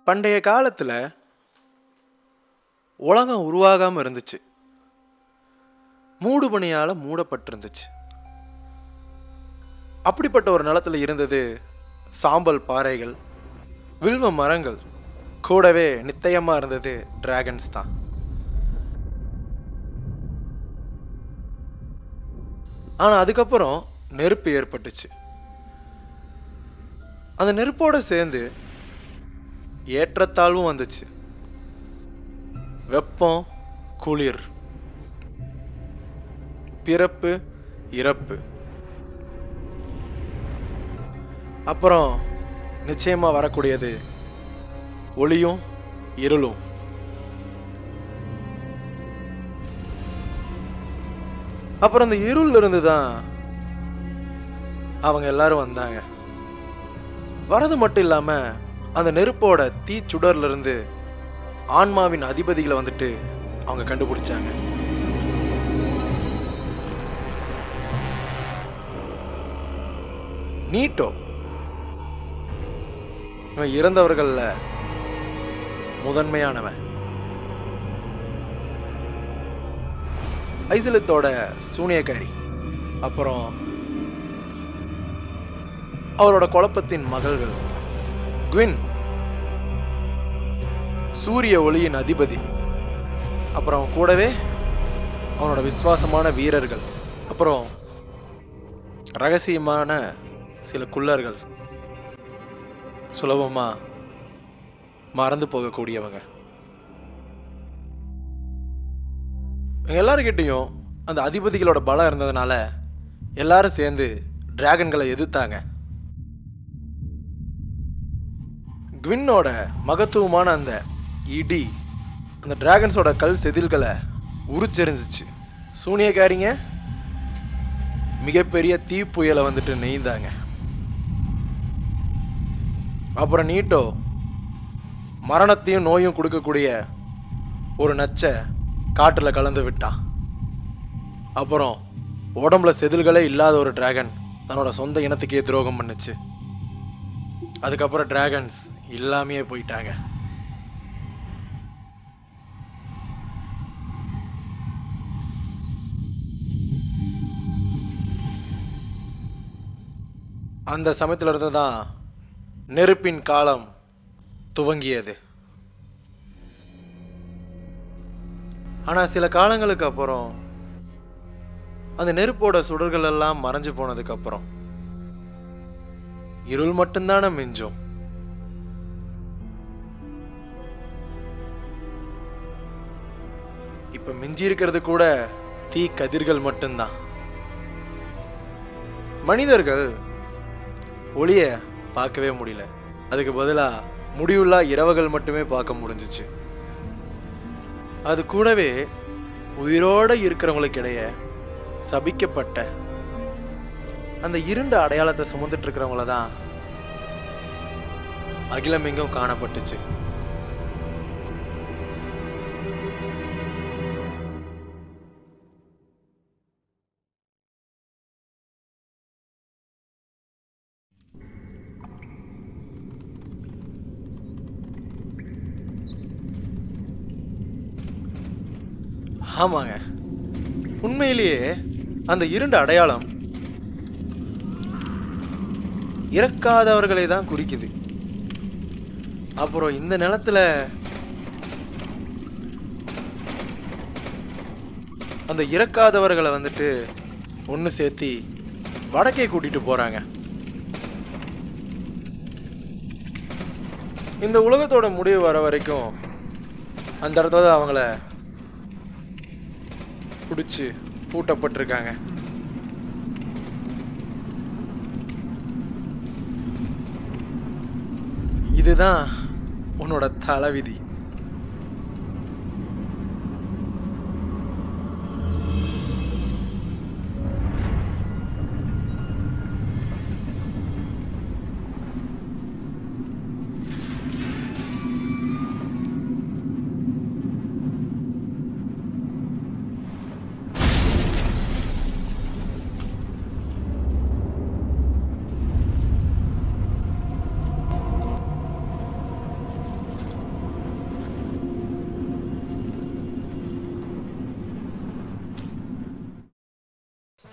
பண்டைய காலத்தில் உலகம் உருவாகாமல் இருந்துச்சு மூடு பனியால் மூடப்பட்டிருந்துச்சு அப்படிப்பட்ட ஒரு நிலத்துல இருந்தது சாம்பல் பாறைகள் வில்வ மரங்கள் கூடவே நித்தயமாக இருந்தது டிராகன்ஸ் தான் ஆனால் அதுக்கப்புறம் நெருப்பு ஏற்பட்டுச்சு அந்த நெருப்போட சேர்ந்து ஏற்றத்தாழ்வும் வந்துச்சு வெப்பம் குளிர் பிறப்பு இறப்பு அப்புறம் நிச்சயமா வரக்கூடியது ஒளியும் இருளும் அப்புறம் அந்த இருள்ல இருந்து தான் அவங்க எல்லாரும் வந்தாங்க வரது மட்டும் இல்லாம அந்த நெருப்போட தீ சுடர்ல இருந்து ஆன்மாவின் அதிபதிகளை வந்துட்டு அவங்க கண்டுபிடிச்சாங்க நீட்டோ இவன் இறந்தவர்கள்ல முதன்மையானவன் ஐசலத்தோட சூனியக்காரி அப்புறம் அவரோட குழப்பத்தின் மகள்கள் குவின் சூரிய ஒளியின் அதிபதி அப்புறம் கூடவே அவனோட விசுவாசமான வீரர்கள் அப்புறம் ரகசியமான சில குள்ளர்கள் சுலபமா மறந்து போகக்கூடியவங்க இவங்க எல்லாருக்கிட்டையும் அந்த அதிபதிகளோட பலம் இருந்ததுனால எல்லாரும் சேர்ந்து டிராகன்களை எதிர்த்தாங்க குவின்னோட மகத்துவமான அந்த இடி அந்த டிராகன்ஸோட கல் செதில்களை உரிச்செறிஞ்சிச்சு சூனியக்காரிங்க மிகப்பெரிய தீப்புயலை வந்துட்டு நெய்ந்தாங்க அப்புறம் நீட்டோ மரணத்தையும் நோயும் கொடுக்கக்கூடிய ஒரு நச்சை காட்டில் கலந்து விட்டான் அப்புறம் உடம்புல செதில்களே இல்லாத ஒரு டிராகன் தன்னோட சொந்த இனத்துக்கே துரோகம் பண்ணுச்சு அதுக்கப்புறம் டிராகன்ஸ் இல்லாமையே போயிட்டாங்க அந்த சமயத்துல இருந்து தான் நெருப்பின் காலம் துவங்கியது ஆனால் சில காலங்களுக்கு அப்புறம் அந்த நெருப்போட சுடர்கள் எல்லாம் மறைஞ்சு போனதுக்கு அப்புறம் இருள் மட்டும்தானே மிஞ்சும் இப்ப மிஞ்சி இருக்கிறது கூட தீ கதிர்கள் மட்டும்தான் மனிதர்கள் ஒளிய பார்க்கவே முடியல அதுக்கு பதிலா முடிவுள்ளா இரவுகள் மட்டுமே பார்க்க முடிஞ்சிச்சு அது கூடவே உயிரோட இருக்கிறவங்களுக்கு இடையே சபிக்கப்பட்ட அந்த இருண்ட அடையாளத்தை சுமந்துட்டு இருக்கிறவங்கள தான் அகிலமெங்கும் காணப்பட்டுச்சு ஆமாங்க உண்மையிலேயே அந்த இருண்ட அடையாளம் இறக்காதவர்களை தான் குறிக்குது அப்புறம் இந்த நிலத்துல அந்த இறக்காதவர்களை வந்துட்டு ஒன்று சேர்த்தி வடக்கே கூட்டிட்டு போறாங்க இந்த உலகத்தோட முடிவு வர வரைக்கும் அந்த இடத்துல தான் அவங்கள பிடிச்சி பூட்டப்பட்டிருக்காங்க இதுதான் உன்னோட தலைவிதி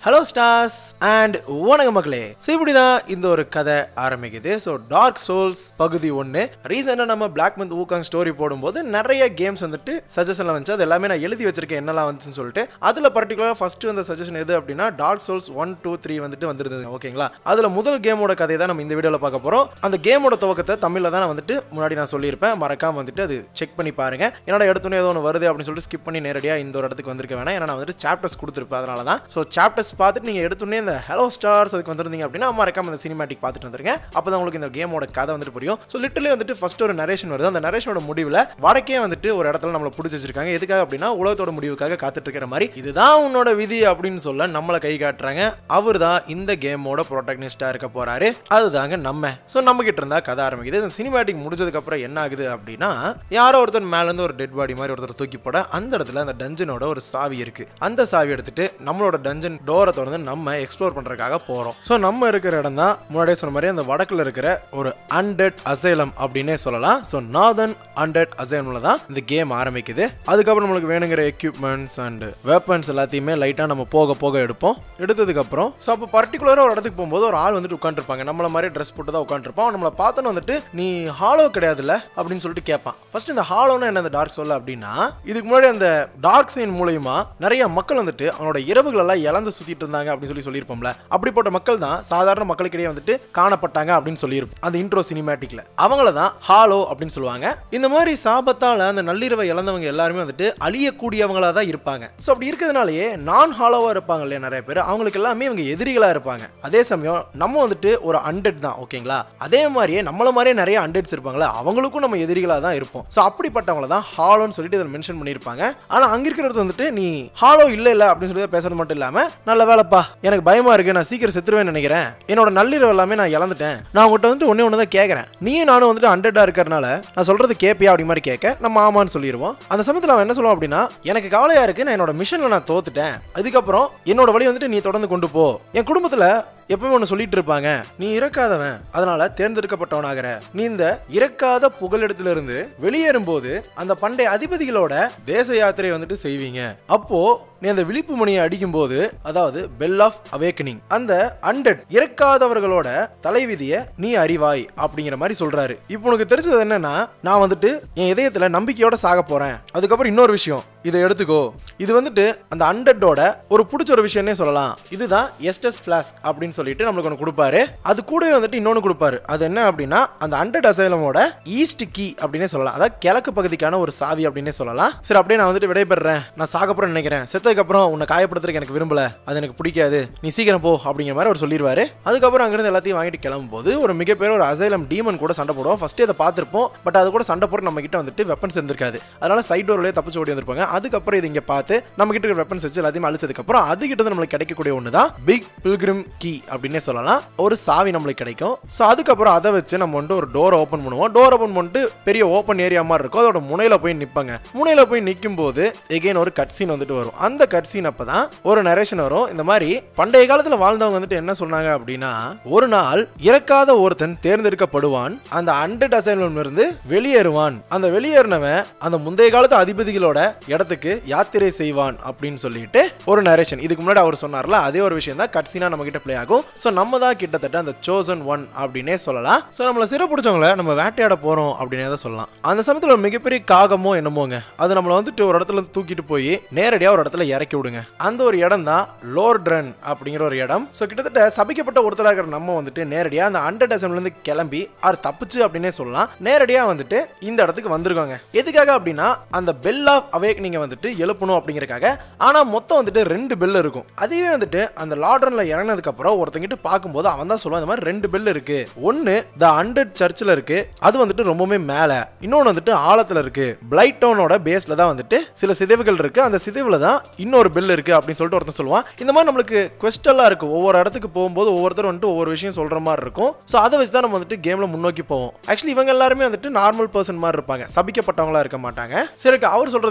ஹலோ ஸ்டார்ஸ் அண்ட் வணக்கம் மக்களே ஸோ இப்படி தான் இந்த ஒரு கதை ஆரம்பிக்குது ஸோ டார்க் சோல்ஸ் பகுதி ஒன்று ரீசெண்டாக நம்ம பிளாக் மந்த் ஊக்காங் ஸ்டோரி போடும்போது நிறைய கேம்ஸ் வந்துட்டு சஜஷனில் வந்துச்சு அது எல்லாமே நான் எழுதி வச்சிருக்கேன் என்னெல்லாம் வந்துச்சுன்னு சொல்லிட்டு அதில் பர்டிகுலராக ஃபர்ஸ்ட் வந்த சஜஷன் எது அப்படின்னா Dark Souls one two three வந்துட்டு வந்துருந்தது ஓகேங்களா அதில் முதல் கேமோட கதையை தான் நம்ம இந்த வீடியோவில் பார்க்க போகிறோம் அந்த கேமோட துவக்கத்தை தமிழில் தான் நான் வந்துட்டு முன்னாடி நான் சொல்லியிருப்பேன் மறக்காம வந்துட்டு அது செக் பண்ணி பாருங்க என்னோட எடுத்தோன்னே ஏதோ ஒன்று வருது அப்படின்னு சொல்லிட்டு ஸ்கிப் பண்ணி நேரடியாக இந்த ஒரு இடத்துக்கு வந்திருக்க வேணாம் ஏன்னா நான் வந்துட்டு சாப்டர்ஸ் கொடுத்துருப்பேன் அதனால தான் ஸோ சாப்டர்ஸ் பார்த்துட்டு நீங்கள் எடுத்தோன்னே இந்த ஹலோ ஸ்டார்ஸ் அதுக்கு வந்திருந்தீங்க அப்படின்னா மறக்காம இந்த சினிமாட்டிக் பார்த்துட்டு வந்துருங்க அப்போ தான் உங்களுக்கு இந்த கேமோட கதை வந்துட்டு புரியும் ஸோ லிட்டலி வந்துட்டு ஃபர்ஸ்ட் ஒரு நரேஷன் வருது அந்த நரேஷனோட முடிவில் வடக்கே வந்துட்டு ஒரு இடத்துல நம்மளை பிடிச்சி வச்சிருக்காங்க எதுக்காக அப்படின்னா உலகத்தோட முடிவுக்காக காத்துட்டு இருக்கிற மாதிரி இதுதான் உன்னோட விதி அப்படின்னு சொல்ல நம்மளை கை காட்டுறாங்க அவர் தான் இந்த கேமோட ப்ரோட்டக்னிஸ்டாக இருக்க போறாரு அதுதாங்க நம்ம ஸோ நம்ம கிட்ட இருந்தா கதை ஆரம்பிக்குது இந்த சினிமாட்டிக் முடிஞ்சதுக்கு அப்புறம் என்ன ஆகுது அப்படின்னா யாரோ ஒருத்தர் மேல இருந்து ஒரு டெட் பாடி மாதிரி ஒருத்தர் தூக்கி போட அந்த இடத்துல அந்த டஞ்சனோட ஒரு சாவி இருக்கு அந்த சாவி எடுத்துட்டு நம்மளோட டஞ்சன் டோரை திறந்து நம்ம எக்ஸ்ப்ளோர் பண்றதுக்காக போறோம் ஸோ நம்ம இருக்கிற இடம் தான் முன்னாடியே சொன்ன மாதிரி அந்த வடக்குல இருக்கிற ஒரு அண்டட் அசைலம் அப்படின்னே சொல்லலாம் ஸோ நார்தன் அண்டட் அசைலம்ல தான் இந்த கேம் ஆரம்பிக்குது அதுக்கப்புறம் நம்மளுக்கு வேணுங்கிற எக்யூப்மெண்ட்ஸ் அண்ட் வெப்பன்ஸ் எல்லாத்தையுமே லைட்டாக நம்ம போக போக எடுப்போம் எடுத்ததுக்கு அப்புறம் ஸோ அப்போ பர்டிகுலராக ஒரு இடத்துக்கு போகும்போது ஒரு ஆள் வந்துட்டு உட்காந்துருப்பாங்க நம்மள மாதிரி ட்ரெஸ் போட்டு தான் உட்காந்துருப்பான் அவன் நம்மளை பார்த்தோன்னு வந்துட்டு நீ ஹாலோ கிடையாதுல்ல அப்படின்னு சொல்லிட்டு கேட்பான் ஃபர்ஸ்ட் இந்த ஹாலோனா என்ன இந்த டார்க் சொல்ல அப்படின்னா இதுக்கு முன்னாடி அந்த டார்க் சைன் மூலயமா நிறைய மக்கள் வந்துட்டு அவனோட இரவுகள் எல்லாம் இழந்து சுத்திட்டு இருந்தாங்க அப்படின்னு சொல்லி சொல்லியிருப்போம்ல அப்படிப்பட்ட மக்கள் தான் சாதாரண மக்களுக்கிடையே வந்துட்டு காணப்பட்டாங்க அப்படின்னு சொல்லியிருப்போம் அந்த இன்ட்ரோ சினிமேட்டிக்ல அவங்கள தான் ஹாலோ அப்படின்னு சொல்லுவாங்க இந்த மாதிரி சாபத்தால அந்த நள்ளிரவை இழந்தவங்க எல்லாருமே வந்துட்டு அழியக்கூடியவங்களா தான் இருப்பாங்க ஸோ அப்படி இருக்கிறதுனாலயே நான் ஹாலோவா இருப்பாங்க இல்லையா நிறைய பேர் அவங்களுக்கு எல்லாமே இவங்க எதிரிகளா இருப்பாங்க அதே சமயம் நம்ம வந்துட்டு ஒரு அண்டட் தான் ஓகேங்களா அதே மாதிரியே நம்மள மாதிரியே நிறைய அண்டட்ஸ் இருப்பாங்களா அவங்களுக்கும் நம்ம எதிரிகளாக தான் இருப்போம் ஸோ அப்படிப்பட்டவங்கள தான் ஹாலோன்னு சொல்லிட்டு இதில் மென்ஷன் பண்ணியிருப்பாங்க ஆனால் அங்கே இருக்கிறது வந்துட்டு நீ ஹாலோ இல்லை இல்லை அப்படின்னு சொல்லி பேசுறது மட்டும் இல்லாமல் நல்ல வேலைப்பா எனக்கு பயமா இருக்கு நான் சீக்கிரம் செத்துருவேன்னு நினைக்கிறேன் என்னோட நள்ளிரவு எல்லாமே நான் இழந்துட்டேன் நான் உங்கள்கிட்ட வந்துட்டு ஒன்னே ஒன்று தான் கேட்குறேன் நீயும் நானும் வந்துட்டு அண்டர்டா இருக்கிறனால நான் சொல்றது கேப்பியா அப்படி மாதிரி கேட்க நம்ம ஆமான்னு சொல்லிடுவோம் அந்த சமயத்தில் அவன் என்ன சொல்லுவான் அப்படின்னா எனக்கு கவலையா இருக்கு நான் என்னோட மிஷன்ல நான் தோத்துட்டேன் அதுக்கப்புறம் என்னோட வழி வந்துட்டு நீ தொடர்ந்து கொண்டு போ என் குடும்பத்தில் எப்பவுமே ஒன்று சொல்லிட்டு இருப்பாங்க நீ இறக்காதவன் அதனால தேர்ந்தெடுக்கப்பட்டவனாகிற நீ இந்த இறக்காத புகலிடத்திலிருந்து வெளியேறும் போது அந்த பண்டைய அதிபதிகளோட தேச யாத்திரை வந்துட்டு செய்வீங்க அப்போ நீ அந்த விழிப்பு மணியை அடிக்கும் போது அதாவது பெல் ஆஃப் அவேக்கனிங் அந்த அண்டட் இறக்காதவர்களோட தலைவிதியை நீ அறிவாய் அப்படிங்கிற மாதிரி சொல்றாரு இப்போ உனக்கு தெரிஞ்சது என்னன்னா நான் வந்துட்டு என் இதயத்துல நம்பிக்கையோட சாக போறேன் அதுக்கப்புறம் இன்னொரு விஷயம் இதை எடுத்துக்கோ இது வந்துட்டு அந்த அண்டட்டோட ஒரு பிடிச்ச ஒரு விஷயம்னே சொல்லலாம் இதுதான் எஸ்டஸ் ஃபிளாஸ்க் அப்படின்னு சொல்லிட்டு நம்மளுக்கு ஒன்று கொடுப்பாரு அது கூடவே வந்துட்டு இன்னொன்று கொடுப்பாரு அது என்ன அப்படின்னா அந்த அண்டட் அசைலமோட ஈஸ்ட் கீ அப்படின்னே சொல்லலாம் அதாவது கிழக்கு பகுதிக்கான ஒரு சாவி அப்படின்னே சொல்லலாம் சரி அப்படியே நான் வந்துட்டு விடைபெறேன் நான் சாகப்புறம் நினைக்கிறேன் செத்ததுக்கு அப்புறம் உன்னை காயப்படுத்துறதுக்கு எனக்கு விரும்பல அது எனக்கு பிடிக்காது நீ சீக்கிரம் போ அப்படிங்கிற மாதிரி அவர் சொல்லிடுவாரு அதுக்கப்புறம் அங்கிருந்து எல்லாத்தையும் வாங்கிட்டு கிளம்பும்போது ஒரு மிகப்பெரிய ஒரு அசைலம் டீமன் கூட சண்டை போடுவோம் ஃபர்ஸ்ட் அதை பார்த்திருப்போம் பட் அது கூட சண்டை போட்டு நம்ம கிட்ட வந்துட்டு வெப்பன்ஸ் இருந்திருக்காது அதனால சைட் டோர்லயே தப்பிச்சு ஓடி வந்திருப்பாங்க அதுக்கப்புறம் இது இங்க பார்த்து நம்ம கிட்ட இருக்கிற வெப்பன்ஸ் வச்சு எல்லாத்தையும் அழிச்சதுக்கு அப்புறம் அது கிட்ட இருந்து நம்மளுக்கு கிடைக்கக்கூடிய ஒன்று தான் பிக் பில்கிரிம் கீ அப்படின்னே சொல்லலாம் ஒரு சாவி நம்மளுக்கு கிடைக்கும் ஸோ அதுக்கப்புறம் அதை வச்சு நம்ம வந்துட்டு ஒரு டோர் ஓப்பன் பண்ணுவோம் டோர் ஓப்பன் பண்ணிட்டு பெரிய ஓப்பன் ஏரியா மாதிரி இருக்கும் அதோட முனையில போய் நிற்பாங்க முனையில போய் நிற்கும் போது எகைன் ஒரு கட் சீன் வந்துட்டு வரும் அந்த கட் சீன் அப்பதான் ஒரு நரேஷன் வரும் இந்த மாதிரி பண்டைய காலத்துல வாழ்ந்தவங்க வந்துட்டு என்ன சொன்னாங்க அப்படின்னா ஒரு நாள் இறக்காத ஒருத்தன் தேர்ந்தெடுக்கப்படுவான் அந்த அண்டட் அசைன்மெண்ட் இருந்து வெளியேறுவான் அந்த வெளியேறினவன் அந்த முந்தைய காலத்து அதிபதிகளோட இடத்துக்கு யாத்திரை செய்வான் அப்படின்னு சொல்லிட்டு ஒரு நரேஷன் இதுக்கு முன்னாடி அவர் சொன்னார்ல அதே ஒரு விஷயம் தான் கட்சினா நம்ம கிட்ட ப்ளே ஆகும் ஸோ நம்ம தான் கிட்டத்தட்ட அந்த சோசன் ஒன் அப்படின்னே சொல்லலாம் ஸோ நம்மள சிறை பிடிச்சவங்கள நம்ம வேட்டையாட போறோம் அப்படின்னே தான் சொல்லலாம் அந்த சமயத்தில் ஒரு மிகப்பெரிய காகமோ என்னமோங்க அது நம்மள வந்துட்டு ஒரு இடத்துல இருந்து தூக்கிட்டு போய் நேரடியாக ஒரு இடத்துல இறக்கி விடுங்க அந்த ஒரு இடம் தான் லோர்ட்ரன் அப்படிங்கிற ஒரு இடம் ஸோ கிட்டத்தட்ட சபிக்கப்பட்ட ஒருத்தராக இருக்கிற நம்ம வந்துட்டு நேரடியாக அந்த அண்டர் இருந்து கிளம்பி அவர் தப்பிச்சு அப்படின்னே சொல்லலாம் நேரடியாக வந்துட்டு இந்த இடத்துக்கு வந்திருக்காங்க எதுக்காக அப்படின்னா அந்த பெல் ஆஃப் அவேக்னிங்க வந்துட்டு எழுப்பணும் அப்படிங்கறக்காக ஆனால் மொத்தம் வந்துட்டு ரெண்டு பெல் இருக்கும் அதுவே வந்துட்டு அந்த லாட்ரன்ல இறங்கினதுக்கு அப்புறம் ஒருத்தங்கிட்ட பார்க்கும்போது அவன் தான் சொல்லுவான் இந்த மாதிரி ரெண்டு பெல் இருக்கு ஒன்று த அண்டட் சர்ச்சில் இருக்கு அது வந்துட்டு ரொம்பவுமே மேலே இன்னொன்று வந்துட்டு ஆழத்தில் இருக்கு பிளைட் டவுனோட பேஸ்ல தான் வந்துட்டு சில சிதைவுகள் இருக்கு அந்த சிதைவுல தான் இன்னொரு பெல் இருக்கு அப்படின்னு சொல்லிட்டு ஒருத்தன் சொல்லுவான் இந்த மாதிரி நம்மளுக்கு quest எல்லாம் இருக்கு ஒவ்வொரு இடத்துக்கு போகும்போது ஒவ்வொருத்தர் வந்துட்டு ஒவ்வொரு விஷயம் சொல்ற மாதிரி இருக்கும் ஸோ அதை வச்சு தான் நம்ம வந்துட்டு கேம்ல முன்னோக்கி போவோம் ஆக்சுவலி இவங்க எல்லாருமே வந்துட்டு நார்மல் பர்சன் மாதிரி இருப்பாங்க சபிக்கப்பட்டவங்களா இருக்க மாட்டாங்க சரி okay, அவர் சொல்றது கேட்டு நம்ம ஃபர்ஸ்ட்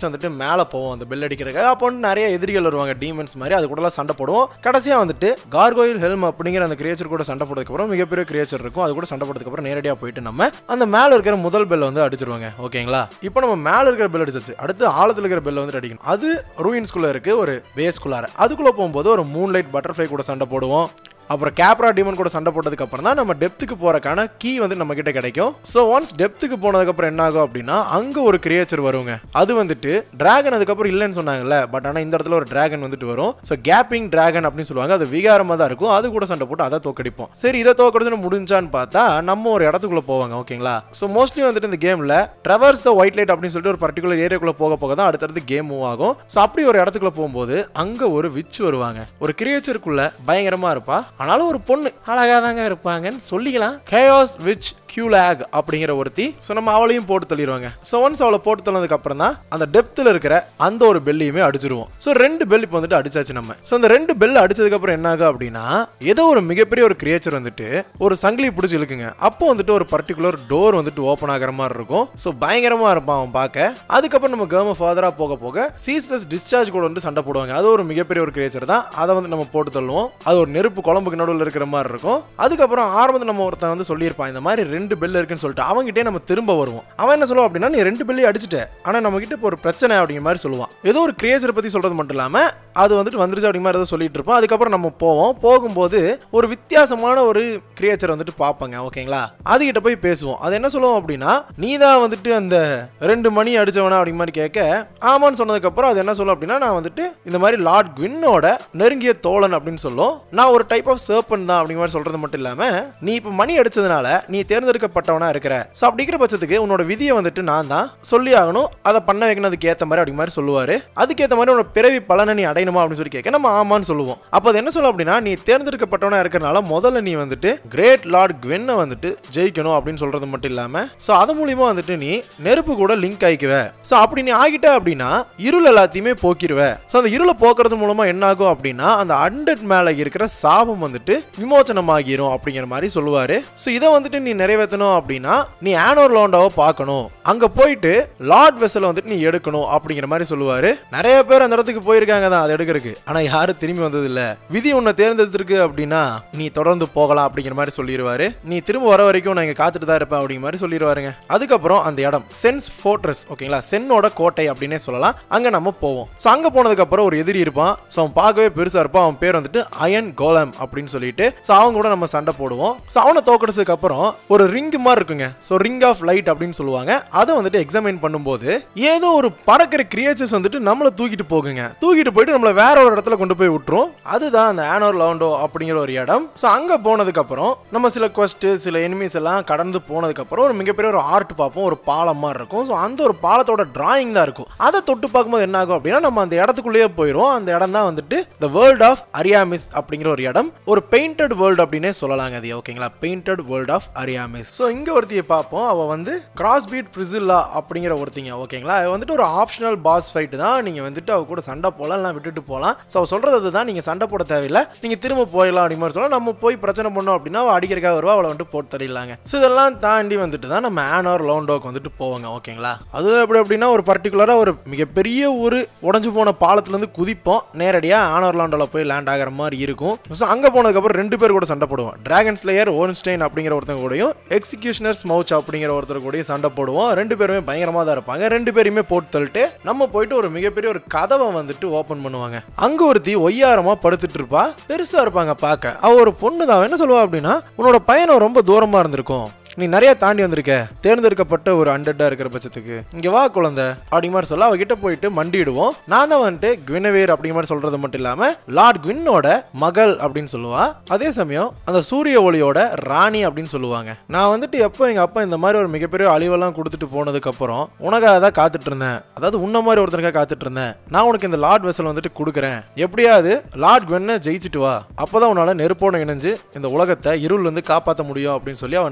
ஃபர்ஸ்ட் வந்துட்டு மேலே போவோம் அந்த பெல் அடிக்கிறதுக்காக அப்போ வந்து நிறைய எதிரிகள் வருவாங்க டீமன்ஸ் மாதிரி அது கூடலாம் சண்டை போடுவோம் கடைசியாக வந்துட்டு கார்கோயில் ஹெல்ம் அப்படிங்கிற அந்த கிரியேச்சர் கூட சண்டை போடுறதுக்கப்புறம் மிகப்பெரிய கிரியேச்சர் இருக்கும் அது கூட சண்டை போடுறதுக்கப்புறம் நேரடியாக போயிட்டு நம்ம அந்த மேலே இருக்கிற முதல் பெல்லை வந்து அடிச்சிருவாங்க ஓகேங்களா இப்போ நம்ம மேலே இருக்கிற பெல் அடிச்சிருச்சு அடுத்து ஆழத்தில் இருக்கிற பெல்லை வந்து அடிக்கணும் அது ரூயின்ஸ்குள்ளே இருக்கு ஒரு பேஸ்குள்ளார அதுக்குள்ளே போகும்போது ஒரு மூன் லைட் பட்டர்ஃப்ளை கூட சண்டை போடுவோம் அப்புறம் கேப்ரா டீமன் கூட சண்டை போட்டதுக்கு அப்புறம் தான் நம்ம டெப்த்துக்கு போறக்கான கீ வந்து நம்ம கிட்ட கிடைக்கும் ஸோ ஒன்ஸ் டெப்த்துக்கு போனதுக்கு அப்புறம் என்ன ஆகும் அப்படின்னா அங்க ஒரு கிரியேச்சர் வருங்க அது வந்துட்டு டிராகன் அதுக்கப்புறம் இல்லைன்னு சொன்னாங்கல்ல பட் ஆனால் இந்த இடத்துல ஒரு டிராகன் வந்துட்டு வரும் ஸோ கேப்பிங் டிராகன் அப்படின்னு சொல்லுவாங்க அது விகாரமாக தான் இருக்கும் அது கூட சண்டை போட்டு அதை தோக்கடிப்போம் சரி இதை தோக்கடிச்சு முடிஞ்சான்னு பார்த்தா நம்ம ஒரு இடத்துக்குள்ள போவாங்க ஓகேங்களா ஸோ மோஸ்ட்லி வந்துட்டு இந்த கேம்ல ட்ரெவர்ஸ் த ஒயிட் லைட் அப்படின்னு சொல்லிட்டு ஒரு பர்டிகுலர் ஏரியாக்குள்ள போக போக தான் அடுத்தடுத்து கேம் மூவ் ஆகும் ஸோ அப்படி ஒரு இடத்துக்குள்ள போகும்போது அங்க ஒரு விச் வருவாங்க ஒரு கிரியேச்சருக்குள்ள பயங்கரமா இருப்பா ஆனாலும் ஒரு பொண்ணு அழகா தாங்க இருப்பாங்கன்னு சொல்லிக்கலாம் கேயோஸ் விச் கியூலாக் அப்படிங்கிற ஒருத்தி ஸோ நம்ம அவளையும் போட்டு தள்ளிடுவாங்க ஸோ ஒன்ஸ் அவளை போட்டு தள்ளதுக்கு அப்புறம் தான் அந்த டெப்த்தில் இருக்கிற அந்த ஒரு பெல்லையுமே அடிச்சிருவோம் ஸோ ரெண்டு பெல் இப்போ வந்துட்டு அடிச்சாச்சு நம்ம ஸோ அந்த ரெண்டு பெல் அடிச்சதுக்கு அப்புறம் என்ன ஆகும் அப்படின்னா ஏதோ ஒரு மிகப்பெரிய ஒரு கிரியேச்சர் வந்துட்டு ஒரு சங்கிலி பிடிச்சி இழுக்குங்க அப்போ வந்துட்டு ஒரு பர்டிகுலர் டோர் வந்துட்டு ஓப்பன் ஆகிற மாதிரி இருக்கும் ஸோ பயங்கரமா இருப்பான் அவன் பார்க்க அதுக்கப்புறம் நம்ம கேம ஃபாதரா போக போக சீஸ்லெஸ் டிஸ்சார்ஜ் கூட வந்து சண்டை போடுவாங்க அது ஒரு மிகப்பெரிய ஒரு கிரியேச்சர் தான் அதை வந்து நம்ம போட்டு தள்ளுவோம் அது ஒரு நெருப்பு குழம்புக்கு நடுவில் இருக்கிற மாதிரி இருக்கும் அதுக்கப்புறம் ஆரம்பத்தில் நம்ம ஒருத்தன் வந்து சொல்லியிருப்பான் இந்த மாதிரி ரெண்டு பெல் இருக்குன்னு சொல்லிட்டு அவங்ககிட்டே நம்ம திரும்ப வருவோம் அவன் என்ன சொல்லுவான் அப்படின்னா நீ ரெண்டு பெல்லையும் அடிச்சிட்ட ஆனால் நம்ம கிட்ட இப்போ ஒரு பிரச்சனை அப்படிங்கிற மாதிரி சொல்லுவான் ஏதோ ஒரு கிரியேச்சரை பற்றி சொல்றது மட்டும் இல்லாமல் அது வந்துட்டு வந்துருச்சு அப்படிங்கிற மாதிரி ஏதோ சொல்லிட்டு இருப்போம் அதுக்கப்புறம் நம்ம போவோம் போகும்போது ஒரு வித்தியாசமான ஒரு கிரியேச்சர் வந்துட்டு பார்ப்பாங்க ஓகேங்களா அதுகிட்ட போய் பேசுவோம் அது என்ன சொல்லுவோம் அப்படின்னா நீ தான் வந்துட்டு அந்த ரெண்டு மணி அடிச்சவனா அப்படி மாதிரி கேட்க ஆமான்னு சொன்னதுக்கப்புறம் அது என்ன சொல்லும் அப்படின்னா நான் வந்துட்டு இந்த மாதிரி லார்ட் குவின்னோட நெருங்கிய தோழன் அப்படின்னு சொல்லும் நான் ஒரு டைப் ஆஃப் சர்பன் தான் அப்படிங்கிற மாதிரி சொல்றது மட்டும் இல்லாம நீ இப்போ மணி அடிச்சதுனால நீ தேர்ந்தெடுக்கப்பட்டவனா இருக்கிற ஸோ அப்படிங்கிற பட்சத்துக்கு உன்னோட விதியை வந்துட்டு நான் தான் சொல்லி ஆகணும் அதை பண்ண வைக்கணும் அதுக்கு ஏற்ற மாதிரி அப்படி மாதிரி சொல்லுவாரு அதுக்கேற்ற மாதிரி உன்னோட பிறவி பலனை நீ அடையணுமா அப்படின்னு சொல்லி கேட்க நம்ம ஆமான்னு சொல்லுவோம் அப்போ அது என்ன சொல்லும் அப்படின்னா நீ தேர்ந்தெடுக்கப்பட்டவனா இருக்கிறனால முதல்ல நீ வந்துட்டு கிரேட் லார்ட் குவென்னை வந்துட்டு ஜெயிக்கணும் அப்படின்னு சொல்றது மட்டும் இல்லாம ஸோ அது மூலியமா வந்துட்டு நீ நெருப்பு கூட லிங்க் ஆயிக்குவ ஸோ அப்படி நீ ஆகிட்ட அப்படின்னா இருள் எல்லாத்தையுமே போக்கிடுவ ஸோ அந்த இருளை போக்குறது மூலமா என்ன ஆகும் அப்படின்னா அந்த அண்டட் மேல இருக்கிற சாபம் வந்துட்டு விமோச்சனமாகிரும் அப்படிங்கிற மாதிரி சொல்லுவாரு ஸோ இதை வந்துட்டு நீ நிறைவேற்றணும் அப்படின்னா நீ ஆனோர் லோண்டாவை பார்க்கணும் அங்க போயிட்டு லார்ட் வெசலை வந்துட்டு நீ எடுக்கணும் அப்படிங்கிற மாதிரி சொல்லுவாரு நிறைய பேர் அந்த இடத்துக்கு போயிருக்காங்க தான் அதை எடுக்கிறதுக்கு ஆனா யாரும் திரும்பி வந்தது இல்ல விதி உன்னை தேர்ந்தெடுத்திருக்கு அப்படின்னா நீ தொடர்ந்து போகலாம் அப்படிங்கிற மாதிரி சொல்லிடுவாரு நீ திரும்ப வர வரைக்கும் நான் இங்க காத்துட்டு தான் இருப்பேன் அப்படிங்கிற மாதிரி சொல்லிடுவாருங்க அதுக்கப்புறம் அந்த இடம் சென்ஸ் ஃபோர்ட்ரஸ் ஓகேங்களா சென்னோட கோட்டை அப்படின்னே சொல்லலாம் அங்க நம்ம போவோம் ஸோ அங்க போனதுக்கு அப்புறம் ஒரு எதிரி இருப்பான் ஸோ அவன் பார்க்கவே பெருசா இருப்பான் அவன் பேர் வந்துட்டு அயன் கோலம் அப்படின்னு சொல்லிட்டு ஸோ அவங்க கூட நம்ம சண்டை போடுவோம் ஸோ அவனை தோக்கடிச்சதுக்கு அப்புறம் ஒரு ரிங் மாதிரி இருக்குங்க ஸோ ரிங் ஆஃப் லைட் அப்படின்னு சொல்லுவாங்க அதை வந்துட்டு எக்ஸாமின் பண்ணும்போது ஏதோ ஒரு பறக்கிற கிரியேச்சர்ஸ் வந்துட்டு நம்மளை தூக்கிட்டு போகுங்க தூக்கிட்டு போயிட்டு நம்மளை வேற ஒரு இடத்துல கொண்டு போய் விட்டுரும் அதுதான் அந்த ஆனோர் லவுண்டோ அப்படிங்கிற ஒரு இடம் ஸோ அங்கே போனதுக்கு அப்புறம் நம்ம சில கொஸ்ட் சில எனிமீஸ் எல்லாம் கடந்து போனதுக்கு அப்புறம் ஒரு மிகப்பெரிய ஒரு ஆர்ட் பார்ப்போம் ஒரு பாலம் மாதிரி இருக்கும் ஸோ அந்த ஒரு பாலத்தோட டிராயிங் தான் இருக்கும் அதை தொட்டு பார்க்கும்போது என்ன ஆகும் அப்படின்னா நம்ம அந்த இடத்துக்குள்ளேயே போயிடும் அந்த இடம் தான் வந்துட்டு த வேர்ல்ட் ஆஃப் அரியாமிஸ் அப்படிங்கிற ஒரு இடம் ஒரு பெயிண்டட் வேர்ல்டு அப்படின்னே சொல்லலாங்க அது ஓகேங்களா Painted World of Ariamis so இங்க ஒருத்தியை பார்ப்போம் அவ வந்து கிராஸ் பீட் பிரிசில்லா அப்படிங்கிற ஒருத்திங்க ஓகேங்களா அவ வந்துட்டு ஒரு ஆப்ஷனல் பாஸ் ஃபைட் தான் நீங்க வந்துட்டு அவ கூட சண்டை போலாம் இல்லைனா விட்டுட்டு போகலாம் ஸோ அவ சொல்றது அதுதான் நீங்க சண்டை போட தேவையில்லை நீங்க திரும்ப போயிடலாம் அப்படி மாதிரி சொல்லலாம் நம்ம போய் பிரச்சனை பண்ணோம் அப்படின்னா அவ அடிக்கிறக்காக வருவா அவளை வந்துட்டு போட்டு தள்ளிடலாங்க ஸோ இதெல்லாம் தாண்டி வந்துட்டு தான் நம்ம ஆனோர் லோண்டோக்கு வந்துட்டு போவாங்க ஓகேங்களா அது எப்படி அப்படின்னா ஒரு பர்டிகுலரா ஒரு மிகப்பெரிய ஒரு உடஞ்சு போன பாலத்துல இருந்து குதிப்போம் நேரடியா ஆனோர் லோண்டோல போய் லேண்ட் ஆகிற மாதிரி இருக்கும் ஸோ அங்க போனதுக்கப்புறம் ரெண்டு பேர் கூட சண்டை போடுவோம் டிராகன் ஸ்லேயர் ஓன்ஸ்டைன் அப்படிங்கிற ஒருத்தங்க கூடயும் எக்ஸிகியூஷனர் ஸ்மௌச் அப்படிங்கிற ஒருத்தர் கூடயும் சண்டை போடுவோம் ரெண்டு பேருமே பயங்கரமா தான் இருப்பாங்க ரெண்டு பேரையுமே போட்டு தள்ளிட்டு நம்ம போயிட்டு ஒரு மிகப்பெரிய ஒரு கதவை வந்துட்டு ஓபன் பண்ணுவாங்க அங்க ஒருத்தி ஒய்யாரமா படுத்துட்டு இருப்பா பெருசா இருப்பாங்க பார்க்க அவ ஒரு பொண்ணு தான் அவ என்ன சொல்லுவா அப்படின்னா உன்னோட பயணம் ரொம்ப தூரமா இருந்திருக்கும் நீ நிறைய தாண்டி வந்திருக்க தேர்ந்தெடுக்கப்பட்ட ஒரு அண்டட்டா இருக்கிற பட்சத்துக்கு இங்க வா குழந்தை அப்படிங்க மாதிரி சொல்ல அவகிட்ட போயிட்டு மண்டிடுவோம் நான் தான் வந்துட்டு குவினவேர் அப்படிங்கிற மாதிரி சொல்றது மட்டும் இல்லாம லார்ட் குவின்னோட மகள் அப்படின்னு சொல்லுவா அதே சமயம் அந்த சூரிய ஒளியோட ராணி அப்படின்னு சொல்லுவாங்க நான் வந்துட்டு எப்போ எங்க அப்பா இந்த மாதிரி ஒரு மிகப்பெரிய அழிவெல்லாம் கொடுத்துட்டு போனதுக்கு அப்புறம் உனக்காக தான் காத்துட்டு இருந்தேன் அதாவது உன்ன மாதிரி ஒருத்தருக்காக காத்துட்டு இருந்தேன் நான் உனக்கு இந்த லார்ட் வெசல் வந்துட்டு கொடுக்குறேன் எப்படியாவது லார்ட் குவென்னை ஜெயிச்சிட்டு வா அப்பதான் உன்னால நெருப்போட இணைஞ்சு இந்த உலகத்தை இருள் வந்து காப்பாற்ற முடியும் அப்படின்னு சொல்லி அவன் நம்ம கிட்ட அதை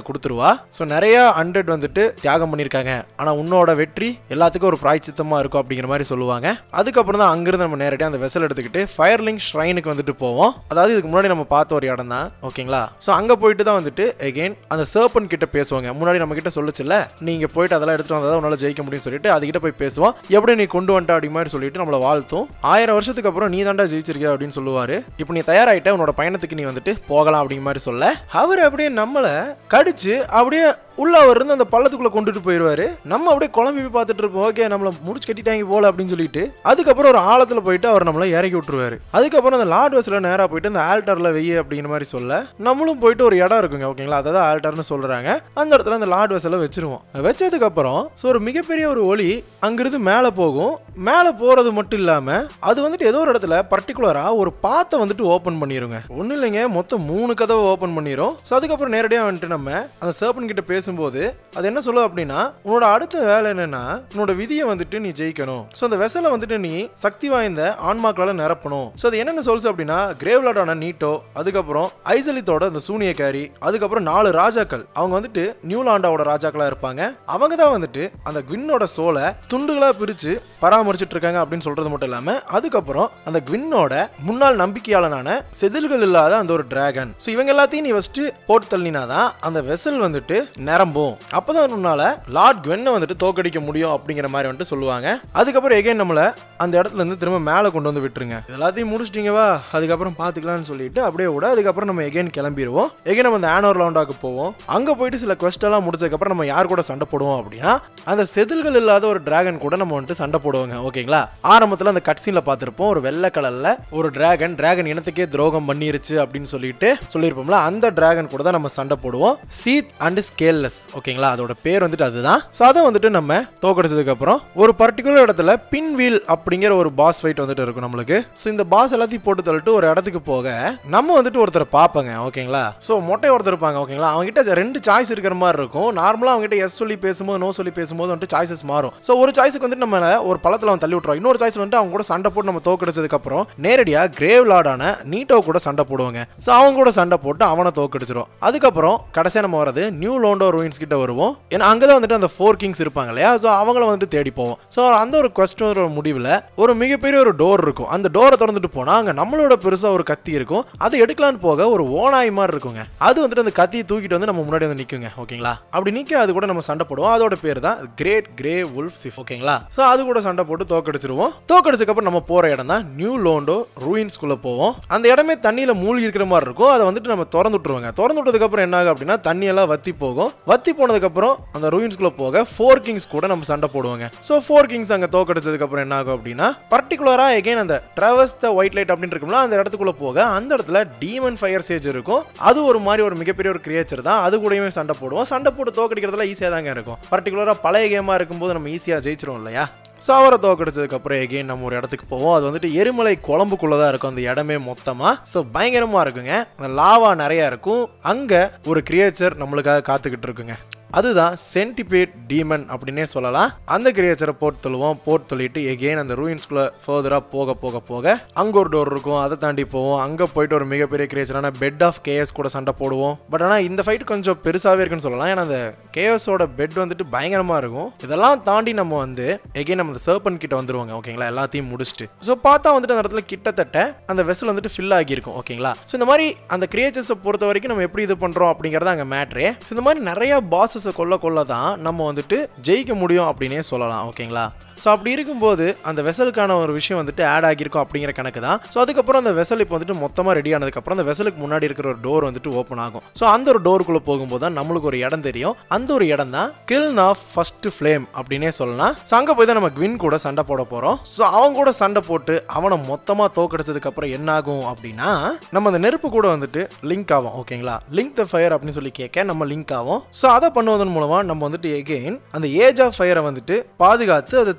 கொடுத்துருவா ஸோ நிறைய ஹண்ட்ரட் வந்துட்டு தியாகம் பண்ணியிருக்காங்க ஆனால் உன்னோட வெற்றி எல்லாத்துக்கும் ஒரு பிராய்ச்சித்தமாக இருக்கும் அப்படிங்கிற மாதிரி சொல்லுவாங்க அதுக்கப்புறம் தான் அங்கிருந்து நம்ம நேரடியாக அந்த வெசல் எடுத்துக்கிட்டு ஃபயர்லிங் ஷ்ரைனுக்கு வந்துட்டு போவோம் அதாவது இதுக்கு முன்னாடி நம்ம பார்த்த ஒரு இடம் தான் ஓகேங்களா ஸோ அங்கே போயிட்டு தான் வந்துட்டு எகெயின் அந்த சர்பன் கிட்ட பேசுவாங்க முன்னாடி நம்ம கிட்ட சொல்லுச்சுல்ல நீங்க போயிட்டு அதெல்லாம் எடுத்துட்டு வந்தால் தான் உன்னால ஜெயிக்க முடியும்னு சொல்லிட்டு அதுகிட்ட போய் பேசுவோம் எப்படி நீ கொண்டு வந்துட்ட அப்படி மாதிரி சொல்லிட்டு நம்மளை வாழ்த்தும் ஆயிரம் வருஷத்துக்கு அப்புறம் நீ தாண்டா ஜெயிச்சிருக்கிய அப்படின்னு சொல்லுவாரு இப்போ நீ தயாராயிட்ட உன்னோட பயணத்துக்கு நீ வந்துட்டு போகலாம் அப்படிங்கிற மாதிரி சொல்ல அவர் அப்படியே நம்மளை கடிச்சு அப்படியே உள்ள அவர் இருந்து அந்த பள்ளத்துக்குள்ள கொண்டுட்டு போயிடுவாரு நம்ம அப்படியே குழம்பி போய் பார்த்துட்டு இருப்போம் ஓகே நம்மள முடிச்சு கட்டிட்டாங்க போல அப்படின்னு சொல்லிட்டு அதுக்கப்புறம் ஒரு ஆழத்துல போயிட்டு அவர் நம்மளை இறக்கி விட்டுருவாரு அதுக்கப்புறம் அந்த லார்ட் வசல நேரா போயிட்டு அந்த ஆல்டர்ல வெய்ய அப்படிங்கிற மாதிரி சொல்ல நம்மளும் போயிட்டு ஒரு இடம் இருக்குங்க ஓகேங்களா அதாவது ஆல்டர்னு சொல்றாங்க அந்த இடத்துல அந்த லார்ட் வசல வச்சிருவோம் வச்சதுக்கு அப்புறம் ஸோ ஒரு மிகப்பெரிய ஒரு ஒளி அங்கிருந்து மேலே போகும் மேலே போறது மட்டும் இல்லாம அது வந்துட்டு ஏதோ ஒரு இடத்துல பர்டிகுலரா ஒரு பாத்தை வந்துட்டு ஓப்பன் பண்ணிருங்க ஒன்றும் இல்லைங்க மொத்தம் மூணு கதவை ஓப்பன் பண்ணிரும் ஸோ அதுக்கப்புறம் நேரடியாக வந்துட்டு நம்ம அந்த சர்பன் கிட்ட பேசும்போது அது என்ன சொல்லும் அப்படின்னா உன்னோட அடுத்த வேலை என்னன்னா உன்னோட விதியை வந்துட்டு நீ ஜெயிக்கணும் ஸோ அந்த வெசலை வந்துட்டு நீ சக்தி வாய்ந்த ஆன்மாக்களால் நிரப்பணும் ஸோ அது என்னென்ன சொல்லுச்சு அப்படின்னா கிரேவ்லாடான நீட்டோ அதுக்கப்புறம் ஐசலித்தோட அந்த சூனியக்காரி அதுக்கப்புறம் நாலு ராஜாக்கள் அவங்க வந்துட்டு நியூலாண்டாவோட ராஜாக்களா இருப்பாங்க அவங்க தான் வந்துட்டு அந்த குவின்னோட சோலை துண்டுகளா பிரிச்சு பராமரிச்சுட்டு இருக்காங்க அப்படின்னு சொல்றது மட்டும் இல்லாம அதுக்கப்புறம் அந்த குவின்னோட முன்னாள் நம்பிக்கையாளனான செதில்கள் இல்லாத அந்த ஒரு டிராகன் ஸோ இவங்க எல்லாத்தையும் நீ ஃபர்ஸ்ட் போட்டு தள்ளினாதான் அந்த வெசல் வந்துட்டு நிரம்பும் அப்பதான் உன்னால லார்ட் குவென்னை வந்துட்டு தோக்கடிக்க முடியும் அப்படிங்கிற மாதிரி வந்துட்டு சொல்லுவாங்க அதுக்கப்புறம் எகைன் நம்மள அந்த இடத்துல இருந்து திரும்ப மேலே கொண்டு வந்து விட்டுருங்க இது எல்லாத்தையும் முடிச்சிட்டீங்கவா அதுக்கப்புறம் பார்த்துக்கலாம்னு சொல்லிட்டு அப்படியே விட அதுக்கப்புறம் நம்ம எகைன் கிளம்பிடுவோம் எகைன் நம்ம அந்த ஆனோர் லவுண்டாக்கு போவோம் அங்கே போயிட்டு சில quest எல்லாம் முடிச்சதுக்கப்புறம் நம்ம யார் கூட சண்டை போடுவோம் அப்படின்னா அந்த செதில்கள் இல்லாத ஒரு டிராகன் கூட நம்ம வந்துட்டு சண்டை போடுவோங்க ஓகேங்களா ஆரம்பத்தில் அந்த கட்சீனில் பார்த்துருப்போம் ஒரு வெள்ளை கலரில் ஒரு டிராகன் டிராகன் இனத்துக்கே துரோகம் பண்ணிருச்சு அப்படின்னு சொல்லிட்டு சொல்லியிருப்போம்ல அந்த டிராகன் கூட தான் நம்ம சண்டை போடுவோம் சீத் அண்ட் ஸ்கேல்லெஸ் ஓகேங்களா அதோட பேர் வந்துட்டு அதுதான் ஸோ அதை வந்துட்டு நம்ம தோக்கடிச்சதுக்கு அப்புறம் ஒரு பர்டிகுலர் இடத்துல பின் வீல் அப்படிங்கிற ஒரு பாஸ் ஃபைட் வந்துட்டு இருக்கும் நம்மளுக்கு ஸோ இந்த பாஸ் எல்லாத்தையும் போட்டு தள்ளிட்டு ஒரு இடத்துக்கு போக நம்ம வந்துட்டு ஒருத்தரை பார்ப்போங்க ஓகேங்களா ஸோ மொட்டை ஒருத்தர் இருப்பாங்க ஓகேங்களா அவங்க கிட்ட ரெண்டு சாய்ஸ் இருக்கிற மாதிரி இருக்கும் நார்மலாக அவங்க கிட்ட எஸ் சொல்லி பேசும்போது நோ சொல்லி பேசும்போது வந்துட்டு சாய்ஸஸ் மாறும் ஸோ ஒரு சாய்ஸுக்கு வந்துட்டு நம்ம ஒரு பழத்தில் அவன் தள்ளி விட்டுருவோம் இன்னொரு சாய்ஸ் வந்துட்டு அவங்க கூட சண்டை போட்டு நம்ம தோக்கடிச்சதுக்கு அப்புறம் நேரடியாக கிரேவ் லார்டான நீட்டோ கூட சண்டை போடுவாங்க ஸோ அவங்க கூட சண்டை போட்டு அவனை தோக்கடிச்சிரும் அதுக்கப்புறம் கடைசியாக நம்ம வரது நியூ லோண்டோ ரூயின்ஸ் கிட்ட வருவோம் ஏன்னா அங்கே தான் வந்துட்டு அந்த ஃபோர் கிங்ஸ் இருப்பாங்க இல்லையா ஸோ அவங்கள வந்துட்டு தேடி போவோம் ஸோ அந்த ஒரு கொஸ்டின் முடிவில் ஒரு மிகப்பெரிய ஒரு டோர் இருக்கும் அந்த டோரை திறந்துட்டு போனால் அங்கே நம்மளோட பெருசாக ஒரு கத்தி இருக்கும் அதை எடுக்கலான்னு போக ஒரு ஓனாய் மாதிரி இருக்குங்க அது வந்துட்டு அந்த கத்தியை தூக்கிட்டு வந்து நம்ம முன்னாடி வந்து நிற்குங்க ஓகேங்களா அப்படி நிற்க அது கூட நம்ம சண்டை போடுவோம் அதோட பேர் தான் கிரேட் கிரே உல்ஃப் சிஃப் ஓகேங்களா ஸோ அது கூட சண்டை போட்டு தோக்கடிச்சிருவோம் தோக்கடிச்சதுக்கப்புறம் நம்ம போகிற இடம் தான் நியூ லோண்டோ ரூயின்ஸ்குள்ளே போவோம் அந்த இடமே தண்ணியில் மூழ்கி இருக்கிற மாதிரி இருக்கும் அதை வந்துட்டு நம்ம திறந்து விட்டுருவாங்க திறந்து விட்டதுக்கப்புறம் என்ன ஆகும் அப்படின்னா தண்ணியெல்லாம் வத்தி போகும் வத்தி போனதுக்கப்புறம் அந்த ரூயின்ஸ்குள்ளே போக ஃபோர் கிங்ஸ் கூட நம்ம சண்டை போடுவாங்க ஸோ ஃபோர் கிங்ஸ் அங்கே தோக்கடிச்சதுக்கப்புறம் என்ன ஆகும் அப்படின்னா பர்டிகுலராக எகைன் அந்த ட்ரவர்ஸ் த ஒயிட் லைட் அப்படின்னு இருக்கும்ல அந்த இடத்துக்குள்ள போக அந்த இடத்துல டீமன் ஃபயர் சேஜ் இருக்கும் அது ஒரு மாதிரி ஒரு மிகப்பெரிய ஒரு கிரியேச்சர் தான் அது கூடயுமே சண்டை போடுவோம் சண்டை போட்டு தோக்கடிக்கிறதுல ஈஸியாக தாங்க இருக்கும் பர்டிகுலராக பழைய கேமாக இருக்கும்போது நம்ம ஈஸியாக ஜெயிச்சிரும் இல்லையா ஸோ அவரை தோக்கடிச்சதுக்கு அப்புறம் எகெயின் நம்ம ஒரு இடத்துக்கு போவோம் அது வந்துட்டு எரிமலை குழம்புக்குள்ள தான் இருக்கும் அந்த இடமே மொத்தமாக ஸோ பயங்கரமாக இருக்குங்க அந்த லாவா நிறையா இருக்கும் அங்கே ஒரு கிரியேச்சர் நம்மளுக்காக காத்துக்கிட்டு இருக்குங்க அதுதான் சென்டிபேட் டீமன் அப்படின்னே சொல்லலாம் அந்த கிரியேச்சரை போட்டு தள்ளுவோம் போட்டு தள்ளிட்டு எகெயின் அந்த ரூயின்ஸ்குள்ளே ஃபர்தராக போக போக போக அங்கே ஒரு டோர் இருக்கும் அதை தாண்டி போவோம் அங்கே போயிட்டு ஒரு மிகப்பெரிய கிரியேச்சரான பெட் ஆஃப் கேஎஸ் கூட சண்டை போடுவோம் பட் ஆனால் இந்த ஃபைட் கொஞ்சம் பெருசாகவே இருக்குன்னு சொல்லலாம் ஏன்னா அந்த கேஎஸோட பெட் வந்துட்டு பயங்கரமாக இருக்கும் இதெல்லாம் தாண்டி நம்ம வந்து எகெயின் நம்ம அந்த சர்பன் கிட்ட வந்துருவாங்க ஓகேங்களா எல்லாத்தையும் முடிச்சுட்டு ஸோ பார்த்தா வந்துட்டு அந்த இடத்துல கிட்டத்தட்ட அந்த வெசல் வந்துட்டு ஃபில் ஆகியிருக்கும் ஓகேங்களா ஸோ இந்த மாதிரி அந்த கிரியேச்சர்ஸை பொறுத்த வரைக்கும் நம்ம எப்படி இது பண்ணுறோம் அப்படிங்கிறது அங்கே மேட்ரே ஸோ இந்த மாதிரி நிறைய பாசஸை கொல்ல கொல்ல தான் நம்ம வந்துட்டு ஜெயிக்க முடியும் அப்படின்னே சொல்லலாம் ஓகேங்களா ஸோ அப்படி இருக்கும்போது அந்த வெசலுக்கான ஒரு விஷயம் வந்துட்டு ஆட் ஆகியிருக்கும் அப்படிங்கிற கணக்கு தான் ஸோ அதுக்கப்புறம் அந்த வெசல் இப்போ வந்துட்டு மொத்தமாக ரெடி ஆனதுக்கப்புறம் அந்த வெசலுக்கு முன்னாடி இருக்கிற ஒரு டோர் வந்துட்டு ஓப்பன் ஆகும் ஸோ அந்த ஒரு டோருக்குள்ளே போகும்போது தான் நம்மளுக்கு ஒரு இடம் தெரியும் அந்த ஒரு இடம் தான் கில் ஆஃப் ஃபர்ஸ்ட் ஃப்ளேம் அப்படின்னே சொல்லலாம் ஸோ அங்கே போய் தான் நம்ம குவின் கூட சண்டை போட போகிறோம் ஸோ அவங்க கூட சண்டை போட்டு அவனை மொத்தமாக தோக்கடிச்சதுக்கு அப்புறம் என்ன ஆகும் அப்படின்னா நம்ம அந்த நெருப்பு கூட வந்துட்டு லிங்க் ஆகும் ஓகேங்களா லிங்க் த ஃபயர் அப்படின்னு சொல்லி கேட்க நம்ம லிங்க் ஆகும் ஸோ அதை பண்ணுவதன் மூலமாக நம்ம வந்துட்டு எகெயின் அந்த ஏஜ் ஆஃப் ஃபயரை வந்துட்டு பாதுகாத்து அதை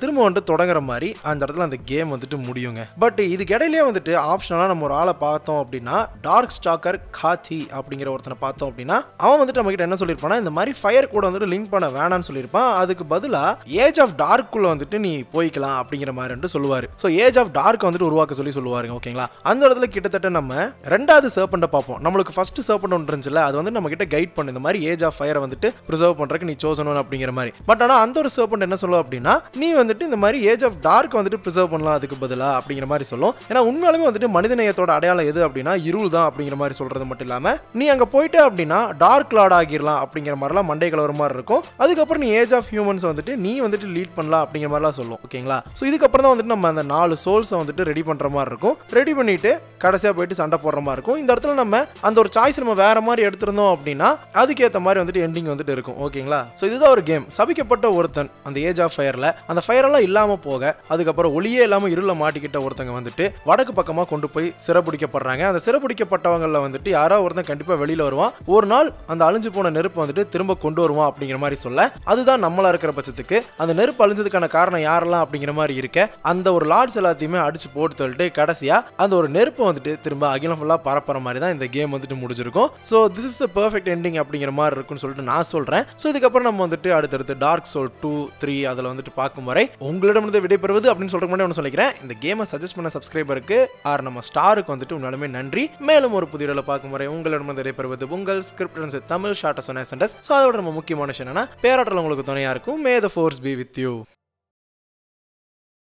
திரும்ப வந்துட்டு தொடங்குற மாதிரி அந்த இடத்துல அந்த கேம் வந்துட்டு முடியுங்க பட் இதுக்கு இடையிலேயே வந்துட்டு ஆப்ஷனலாக நம்ம ஒரு ஆளை பார்த்தோம் அப்படின்னா டார்க் ஸ்டாக்கர் காத்தி அப்படிங்கிற ஒருத்தனை பார்த்தோம் அப்படின்னா அவன் வந்துட்டு நம்ம கிட்ட என்ன சொல்லியிருப்பானா இந்த மாதிரி ஃபயர் கூட வந்துட்டு லிங்க் பண்ண வேணாம்னு சொல்லியிருப்பான் அதுக்கு பதிலாக ஏஜ் ஆஃப் டார்க்குள்ள வந்துட்டு நீ போய்க்கலாம் அப்படிங்கிற மாதிரி வந்துட்டு சொல்லுவார் ஸோ ஏஜ் ஆஃப் டார்க் வந்துட்டு உருவாக்க சொல்லி சொல்லுவாருங்க ஓகேங்களா அந்த இடத்துல கிட்டத்தட்ட நம்ம ரெண்டாவது சர்பண்டை பார்ப்போம் நம்மளுக்கு ஃபர்ஸ்ட் சர்பண்ட் ஒன்று இருந்துச்சுல அது வந்து நம்ம கிட்ட கைட் பண்ணு இந்த மாதிரி ஏஜ் ஆஃப் ஃபயரை வந்துட்டு ப்ரிசர்வ் பண்றதுக்கு நீ சோசணும் அப்படிங்கிற மாதிரி பட் ஆனால் அந்த ஒரு சர்பண்ட் என்ன சொல்லும் அப்படின்னா நீ வந்துட்டு இந்த மாதிரி ஏஜ் ஆஃப் டார்க் வந்துட்டு ப்ரிசர்வ் பண்ணலாம் அதுக்கு பதிலாக அப்படிங்கிற மாதிரி சொல்லும் ஏன்னா உண்மையாலுமே வந்துட்டு மனிதநேயத்தோட அடையாளம் எது அப்படின்னா இருள் தான் அப்படிங்கிற மாதிரி சொல்றது மட்டும் இல்லாம நீ அங்க போயிட்ட அப்படின்னா டார்க் லார்ட் ஆகிடலாம் அப்படிங்கிற மாதிரிலாம் மண்டை கலவர மாதிரி இருக்கும் அதுக்கப்புறம் நீ ஏஜ் ஆஃப் ஹியூமன்ஸ் வந்துட்டு நீ வந்துட்டு லீட் பண்ணலாம் அப்படிங்கிற மாதிரிலாம் சொல்லும் ஓகேங்களா ஸோ இதுக்கப்புறம் தான் வந்துட்டு நம்ம அந்த நாலு சோல்ஸை வந்துட்டு ரெடி பண்ற மாதிரி இருக்கும் ரெடி பண்ணிட்டு கடைசியாக போயிட்டு சண்டை போடுற மாதிரி இருக்கும் இந்த இடத்துல நம்ம அந்த ஒரு சாய்ஸ் நம்ம வேற மாதிரி எடுத்திருந்தோம் அப்படின்னா அதுக்கேற்ற மாதிரி வந்துட்டு எண்டிங் வந்துட்டு இருக்கும் ஓகேங்களா ஸோ இதுதான் ஒரு கேம் சபிக்கப்பட்ட ஒருத்தன் அந்த ஏஜ் ஆஃப் ஃபயரில் அந்த ஃபயரெல்லாம் இல்லாமல் போக அதுக்கப்புறம் ஒளியே இல்லாமல் இருளில் மாட்டிக்கிட்ட ஒருத்தங்க வந்துட்டு வடக்கு பக்கமாக கொண்டு போய் சிறப்பிடிக்கப்படுறாங்க அந்த சிறப்பிடிக்கப்பட்டவங்களில் வந்துட்டு யாரோ ஒருத்தன் கண்டிப்பாக வெளியில் வருவான் ஒரு நாள் அந்த அழிஞ்சு போன நெருப்பு வந்துட்டு திரும்ப கொண்டு வருவான் அப்படிங்கிற மாதிரி சொல்ல அதுதான் நம்மளா இருக்கிற பட்சத்துக்கு அந்த நெருப்பு அழிஞ்சதுக்கான காரணம் யாரெல்லாம் அப்படிங்கிற மாதிரி இருக்க அந்த ஒரு லார்ட்ஸ் எல்லாத்தையுமே அடிச்சு போட்டு தள்ளிட்டு கடைசியா அந்த ஒரு நெருப்பு வந்துட்டு திரும்ப அகிலம் ஃபுல்லாக பரப்புற மாதிரி தான் இந்த கேம் வந்துட்டு முடிஞ்சிருக்கும் so this is the perfect ending அப்படிங்கிற மாதிரி இருக்கும்னு சொல்லிட்டு நான் சொல்றேன் ஸோ இதுக்கப்புறம் நம்ம வந்துட்டு அடுத்தடுத்து டார்க் சோல் டூ த்ரீ அதில் வந்துட்டு பார்க்கும் வரை உங்களிடம் இருந்து விடைபெறுவது அப்படின்னு சொல்ற முன்னாடி ஒன்று சொல்லிக்கிறேன் இந்த கேமை சஜஸ்ட் பண்ண சப்ஸ்கிரைபருக்கு ஆர் நம்ம ஸ்டாருக்கு வந்துட்டு உன்னாலுமே நன்றி மேலும் ஒரு புதிய வீடியோல பார்க்கும் வரை உங்களிடம் வந்து விடைபெறுவது உங்கள் ஸ்கிரிப்ட் தமிழ் ஷார்ட் சொன்ன சென்டஸ் ஸோ அதோட நம்ம முக்கியமான விஷயம் என்னன்னா பேராற்றல் உங்களுக்கு துணையா இருக்கும் may the force be with you